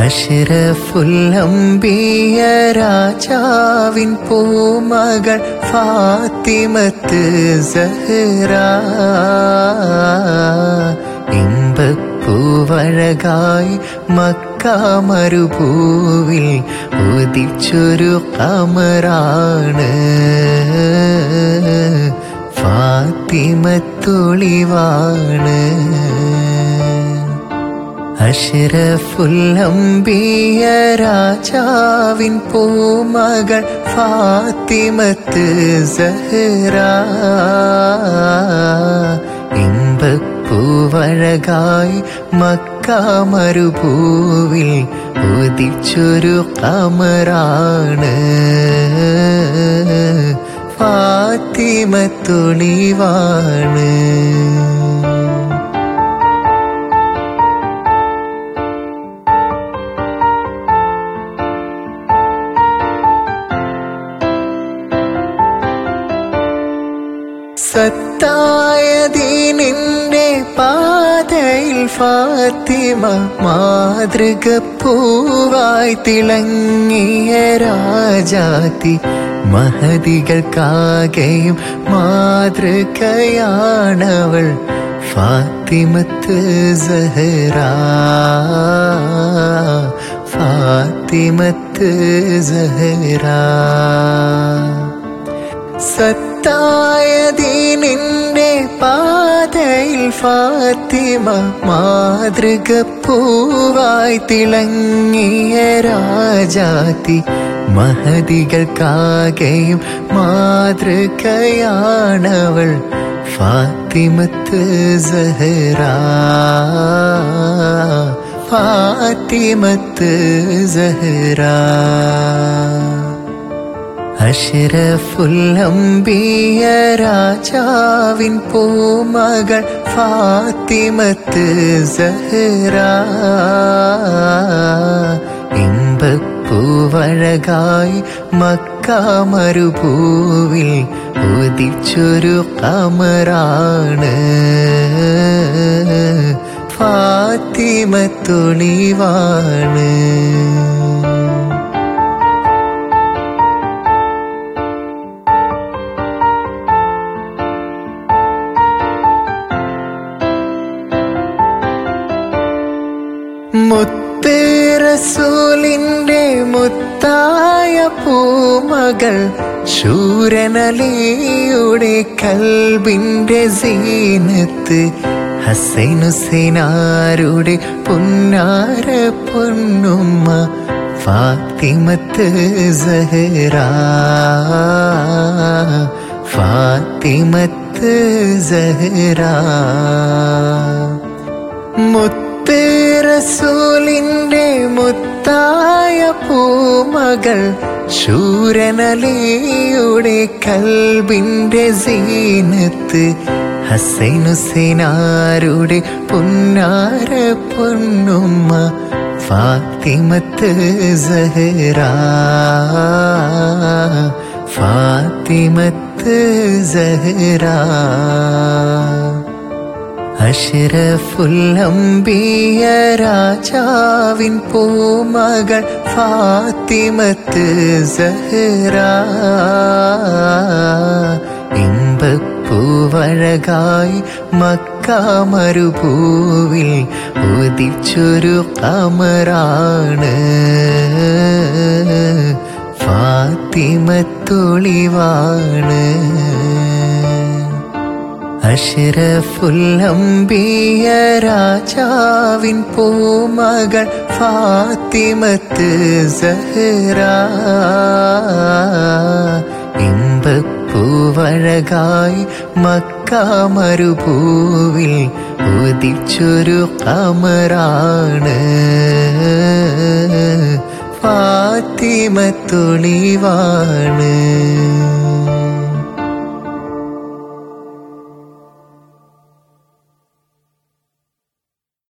അഷ്റഫുല്ലംബിയ രാജാവിൻ പൂമകൾ ഫാത്തിമത്ത് സഹ്റ ഇമ്പപ്പൂവഴകായി മക്ക മരുഭൂവിൽ ഉദിച്ചൊരു കമറാണ് ഫാത്തിമത്തൊളിവാണ് അഷ്റഫുല്ലംബിയ രാജാവിൻ പൂമകൾ ഫാത്തിമത്ത് സഹ്റ ഇമ്പപ്പൂവഴകായി മക്ക മരുഭൂവിൽ ഉദിച്ചൊരു കമറാണ് ഫാത്തിമത്തൊളിവാണ് സത്തായ ദീനിന്റെ പാതയിൽ ഫാത്തിമ മാതൃക പൂവായി തിളങ്ങിയ രാജാതി മഹതികൾക്കാകെയും മാതൃകയാണവൾ ഫാത്തിമത്ത് സഹറ ഫാത്തിമത്ത് സഹറ സത്തായ ദീനിന്റെ പാതയിൽ ഫാത്തിമ മാതൃക പൂവായി തിളങ്ങിയ രാജാതി മഹതികൾക്കാകെയും മാതൃകയാണവൾ ഫാത്തിമത്ത് സഹറ ഫാത്തിമത്ത് സഹറ അഷ്റഫുല്ലംബിയ രാജാവിൻ പൂമകൾ ഫാത്തിമത്ത് സഹ്റ ഇമ്പപ്പൂവഴകായി മക്ക മരുഭൂവിൽ ഉദിച്ചൊരു കമറാണ് ഫാത്തിമത്തൊളിവാണ് മുത്ത് റസൂലിന്റെ മുത്തായ പൂമകൾ ശൂരനലിയുടെ കൽബിന്റെ സീനത്ത് ഹസൈനുസൈനാരുടെ പുന്നാര പൊന്നുമ്മ ഫാത്തിമത്ത് സഹറ ഫാത്തിമത്ത് സഹറ മുത്ത് റസൂലിന്റെ മുത്തായ പൂമകൾ ശൂരനലിയുടെ കൽബിന്റെ സീനത്ത് ഹസൈനുസൈനാരുടെ പുന്നാര പൊന്നുമ്മ ഫാത്തിമത്ത് സഹറ ഫാത്തിമത്ത് സഹറ അഷ്റഫുല്ലംബിയ രാജാവിൻ പൂമകൾ ഫാത്തിമത്ത് സഹ്റ ഇമ്പപ്പൂവഴകായി മക്ക മരുഭൂവിൽ ഉദിച്ചൊരു കമറാണ് ഫാത്തിമത്തൊളിവാണ് അഷ്റഫുല്ലംബിയ രാജാവിൻ പൂമകൾ ഫാത്തിമത്ത് സഹ്റ ഇമ്പപ്പൂവഴകായി മക്ക മരുഭൂവിൽ ഉദിച്ചൊരു കമറാണ് ഫാത്തിമത്തൊളിവാണ്